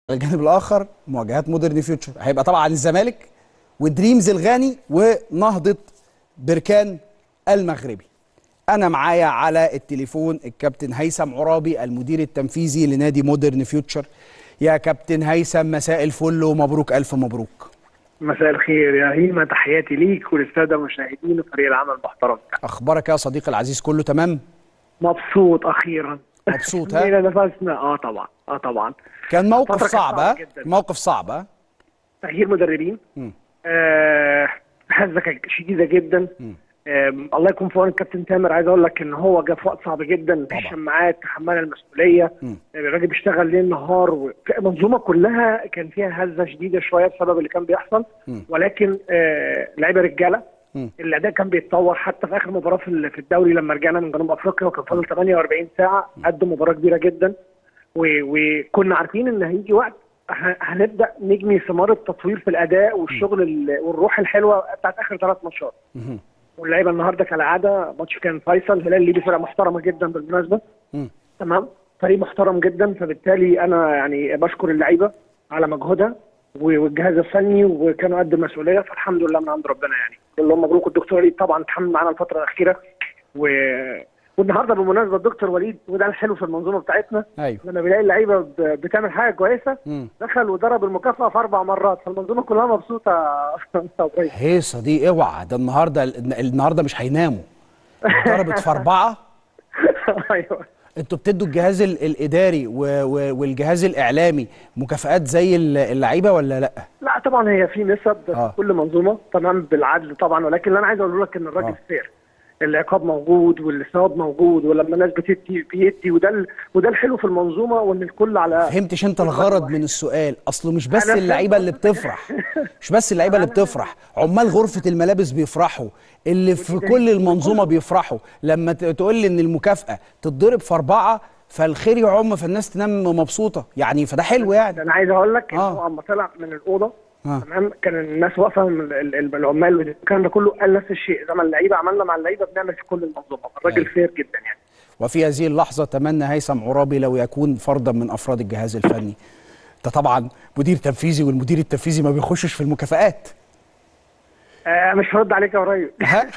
الجانب الاخر مواجهات مودرن فيوتشر هيبقى طبعا الزمالك ودريمز الغاني ونهضه بركان المغربي انا معايا على التليفون الكابتن هيثم عرابي المدير التنفيذي لنادي مودرن فيوتشر يا كابتن هيثم مساء الفل ومبروك الف مبروك مساء الخير يا هيما تحياتي ليك وللساده المشاهدين وفريق العمل المحترم اخبارك يا صديقي العزيز كله تمام مبسوط اخيرا مبسوط ها لينا نفسنا اه طبعا اه طبعا كان موقف فترة كانت صعب ها صعبة جداً. موقف صعب ها تغيير مدربين مم. آه هزه كانت شديده جدا آه الله يكون في عون الكابتن تامر عايز اقول لك ان هو جه في وقت صعب جدا طبعاً. الشماعات تحمل المسؤوليه مم. آه، الراجل بيشتغل ليل نهار المنظومه كلها كان فيها هزه شديده شويه بسبب اللي كان بيحصل مم. ولكن آه لعيبه رجاله مم. الاداء كان بيتطور حتى في اخر مباراه في ال- في الدوري لما رجعنا من جنوب افريقيا وكان فاضل 48 ساعه قدم مباراه كبيره جدا و- وكنا عارفين ان هيجي وقت ه- هنبدا نجني ثمار التطوير في الاداء والشغل ال- والروح الحلوه بتاعت اخر ثلاث ماتشات مهم. واللعيبه النهارده كالعاده ماتش كان فيصل الهلال الليبي فرقه محترمه جدا بالمناسبه مم. تمام فريق محترم جدا فبالتالي انا يعني بشكر اللعيبه على مجهودها و- والجهاز الفني وكانوا قد المسؤوليه فالحمد لله من عند ربنا يعني بقول لهم مبروك الدكتور وليد طبعا اتحمل معانا الفتره الاخيره و... والنهارده بالمناسبه الدكتور وليد وده الحلو في المنظومه بتاعتنا ايوه لما بيلاقي اللعيبه ب- بتعمل حاجه كويسه مم. دخل وضرب المكافاه في اربع مرات فالمنظومه كلها مبسوطه يا إبراهيم. هيصه دي اوعى ده النهارده النهارده مش هيناموا ضربت في اربعه ايوه انتوا بتدوا الجهاز ال- الاداري و... و... والجهاز الاعلامي مكافآت زي ال- اللعيبه ولا لا؟ لا طبعا هي في نسب آه. في كل منظومه تمام بالعدل طبعا ولكن اللي انا عايز اقول لك ان الراجل آه. فير العقاب موجود والثواب موجود ولما الناس بتدي بيدي وده ال- وده الحلو في المنظومه وان الكل على فهمتش انت الغرض من السؤال اصله مش بس أنا فهمت اللعيبه اللي بتفرح مش بس اللعيبه اللي بتفرح عمال غرفه الملابس بيفرحوا اللي في كل المنظومه بيفرحوا لما ت- تقول لي ان المكافاه تتضرب في اربعه فالخير يعم فالناس تنام مبسوطه يعني فده حلو يعني انا عايز اقول لك ان آه. هو اما طلع من الاوضه آه. تمام كان الناس واقفه من ال- ال- العمال والكلام ده كله قال نفس الشيء زي ما اللعيبه عملنا مع اللعيبه بنعمل في كل المنظومه الراجل أيوة. فير جدا يعني وفي هذه اللحظة تمنى هيثم عرابي لو يكون فردا من أفراد الجهاز الفني ده طبعا مدير تنفيذي والمدير التنفيذي ما بيخشش في المكافآت آه مش هرد عليك يا قريب ها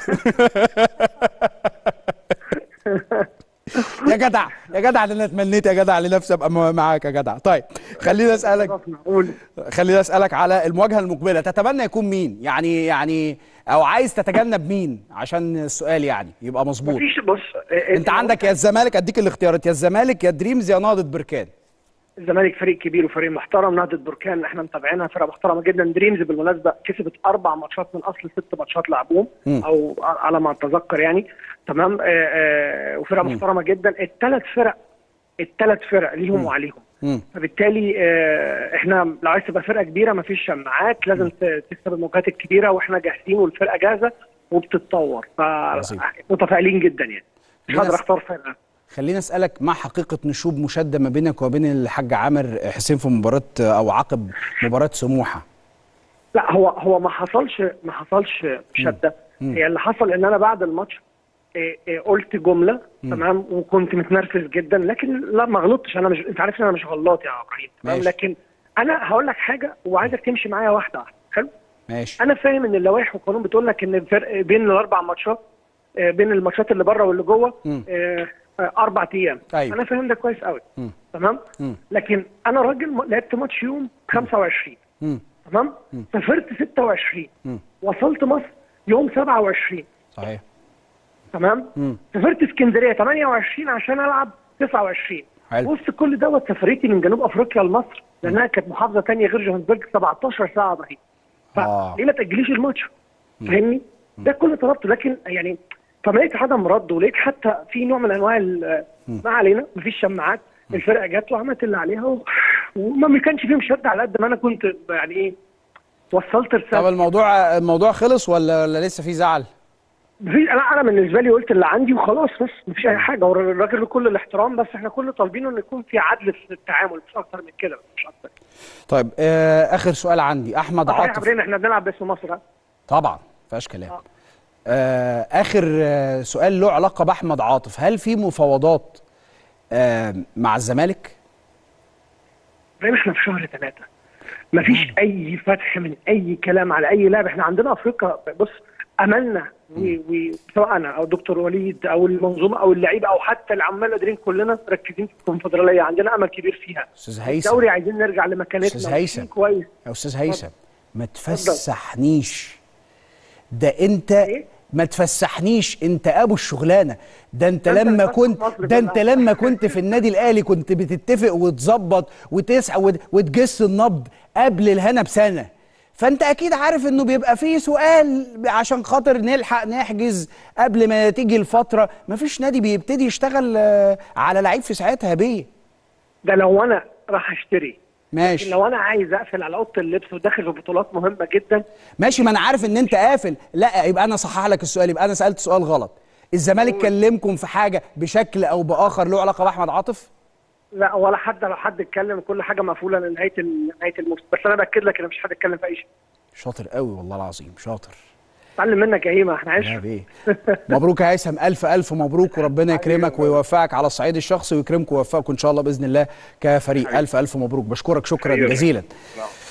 يا جدع يا جدع ده انا اتمنيت يا جدع لنفسي ابقى م- معاك يا جدع طيب خليني اسالك قول خليني اسالك على المواجهه المقبله تتمنى يكون مين يعني يعني او عايز تتجنب مين عشان السؤال يعني يبقى مظبوط مفيش بص آه، انت عندك يا الزمالك اديك الاختيارات يا الزمالك يا دريمز يا نهضه بركان الزمالك فريق كبير وفريق محترم نهضة بركان احنا متابعينها فرقه محترمه جدا دريمز بالمناسبه كسبت اربع ماتشات من اصل ست ماتشات لعبوهم مم. او على ما اتذكر يعني تمام آه آه وفرقه محترمه جدا الثلاث فرق الثلاث فرق ليهم وعليهم مم. فبالتالي آه احنا لو عايز تبقى فرقه كبيره مفيش شماعات لازم ت- تكسب المواجهات الكبيره واحنا جاهزين والفرقه جاهزه وبتتطور عظيم. فمتفائلين جدا يعني مش لناس- هقدر اختار فرقه خليني اسالك ما حقيقه نشوب مشاده ما بينك وبين الحاج عامر حسين في مباراه او عقب مباراه سموحه لا هو هو ما حصلش ما حصلش شده هي اللي حصل ان انا بعد الماتش إيه إيه قلت جمله تمام وكنت متنرفز جدا لكن لا ما غلطتش انا مش انت عارف ان انا مش غلط يا ابراهيم تمام ماشي. لكن انا هقول لك حاجه وعايزك تمشي معايا واحده واحده حلو ماشي انا فاهم ان اللوائح والقانون بتقول لك ان الفرق بين الاربع ماتشات آه، بين الماتشات اللي بره واللي جوه مم. آه، آه، اربع ايام أيوة. انا فاهم ده كويس قوي مم. تمام مم. لكن انا راجل م- لعبت ماتش يوم 25 مم. تمام سافرت 26 مم. وصلت مصر يوم 27 صحيح تمام مم. سافرت اسكندريه 28 عشان العب 29 حلو. وسط كل دوت سفريتي من جنوب افريقيا لمصر لانها كانت محافظه ثانيه غير جوهانسبرج 17 ساعه ضهيد آه. فليه ما تاجليش الماتش فاهمني ده كل طلبته لكن يعني فما لقيت عدم رد ولقيت حتى في نوع من انواع ال- ما علينا مفيش شماعات الفرقه جت وعملت اللي عليها و... وما كانش فيهم شد على قد ما انا كنت يعني ايه وصلت طب رساله الموضوع الموضوع خلص ولا ولا لسه في زعل مفيش انا انا بالنسبه لي قلت اللي عندي وخلاص بس مفيش اي حاجه هو الراجل بكل الاحترام بس احنا كل طالبينه ان يكون في عدل في التعامل مش اكتر من كده مش اكتر طيب آه اخر سؤال عندي احمد صحيح يا عاطف ابراهيم احنا بنلعب باسم مصر ها؟ طبعا فيهاش كلام آه. آه اخر آه سؤال له علاقه باحمد عاطف هل في مفاوضات آه مع الزمالك ابراهيم احنا في شهر ثلاثه مفيش اي فتح من اي كلام على اي لاعب احنا عندنا افريقيا بص املنا و- و- سواء انا او دكتور وليد او المنظومه او اللعيبه او حتى العمال القادرين كلنا مركزين في الكونفدراليه عندنا امل كبير فيها استاذ هيثم الدوري عايزين نرجع لمكانتنا أستاذ هيثم. وفي كويس يا استاذ هيثم ما تفسحنيش ده انت إيه؟ ما تفسحنيش انت ابو الشغلانه ده انت ده أنت لما اللي كنت فسح مصر ده انت كلها. لما كنت في النادي الاهلي كنت بتتفق وتظبط وتسعى وت- وتجس النبض قبل الهنا بسنه فانت اكيد عارف انه بيبقى فيه سؤال عشان خاطر نلحق نحجز قبل ما تيجي الفتره مفيش نادي بيبتدي يشتغل آه، على لعيب في ساعتها بيه ده لو انا راح اشتري لكن ماشي لو انا عايز اقفل على اوضه اللبس وداخل في بطولات مهمه جدا ماشي ما انا عارف ان انت قافل لا يبقى انا صحح لك السؤال يبقى انا سالت سؤال غلط الزمالك كلمكم في حاجه بشكل او باخر له علاقه باحمد عاطف لا ولا حد لو حد اتكلم كل حاجه مقفوله لنهايه ال- نهايه الموسم بس انا باكد لك ان مفيش حد اتكلم في اي شيء شاطر قوي والله العظيم شاطر اتعلم منك يا هيما احنا يا عشره بيه مبروك يا هيثم الف الف مبروك وربنا يكرمك ويوفقك على الصعيد الشخصي ويكرمكم ويوفقكم ان شاء الله باذن الله كفريق الف الف مبروك بشكرك شكرا حبيبي. جزيلا نعم.